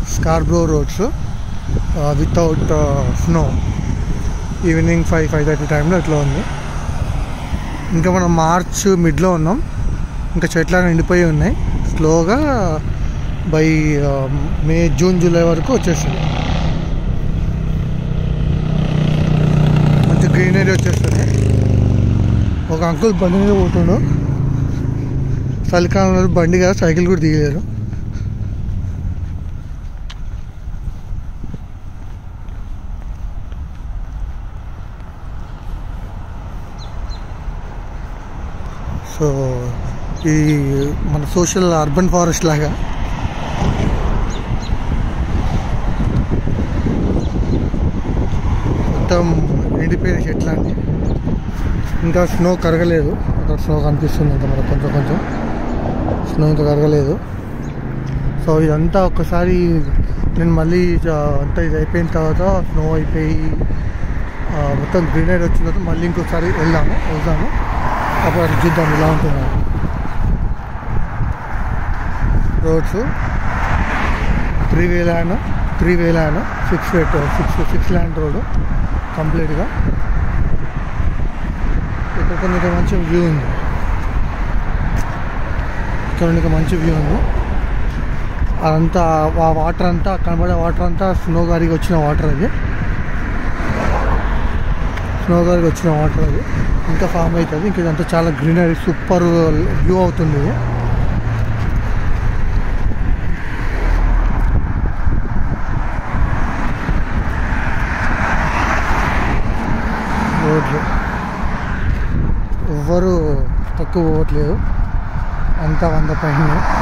Scarborough roads without snow evening five five thirty టైంలో ఇట్లా ఉంది ఇంకా మనం మార్చ్ మిడ్లో ఉన్నాం ఇంకా చెట్లు నిండిపోయి ఉన్నాయి స్లోగా బై మే జూన్ జూలై వరకు వచ్చేస్తుంది మంచి గ్రీనరీ వచ్చేస్తుంది ఒక అంకుల్ బండి మీద పోతుండు చలికాలంలో బండి కదా సైకిల్ కూడా దిగలేరు సో ఇది మన సోషల్ అర్బన్ ఫారెస్ట్ లాగా మొత్తం ఎండిపోయిన చెట్లు అండి ఇంకా స్నో కరగలేదు అక్కడ స్నో కనిపిస్తుంది ఇంకా మనకు కొంచెం కొంచెం స్నో ఇంకా కరగలేదు సో ఇదంతా ఒక్కసారి నేను మళ్ళీ జా- అంతా ఇది అయిపోయిన తర్వాత స్నో అయిపోయి ఆ, మొత్తం గ్రీనరీ వచ్చిన తర్వాత మళ్ళీ ఇంకోసారి వెళ్దాము వెళ్దాము అప్పుడు అది చూద్దాం ఇలా ఉంటుంది roads three way land three way land six feet six six land road కంప్లీట్గా ఇక్కడ కొంచెం మంచి వ్యూ ఉంది ఇక్కడ నుంచి మంచి వ్యూ ఉంది అదంతా ఆ వాటర్ అంతా కనబడే వాటర్ అంతా స్నో గారికి వచ్చిన వాటర్ అది స్నో గారికి వచ్చిన వాటర్ అది ఇంకా ఫామ్ అవుతుంది ఇంకా ఇదంతా చాలా గ్రీనరీ సూపర్ వ్యూ అవుతుంది ఇది రోడ్లు ఎవ్వరు తక్కువ పోవట్లేదు అంతా వంద పైన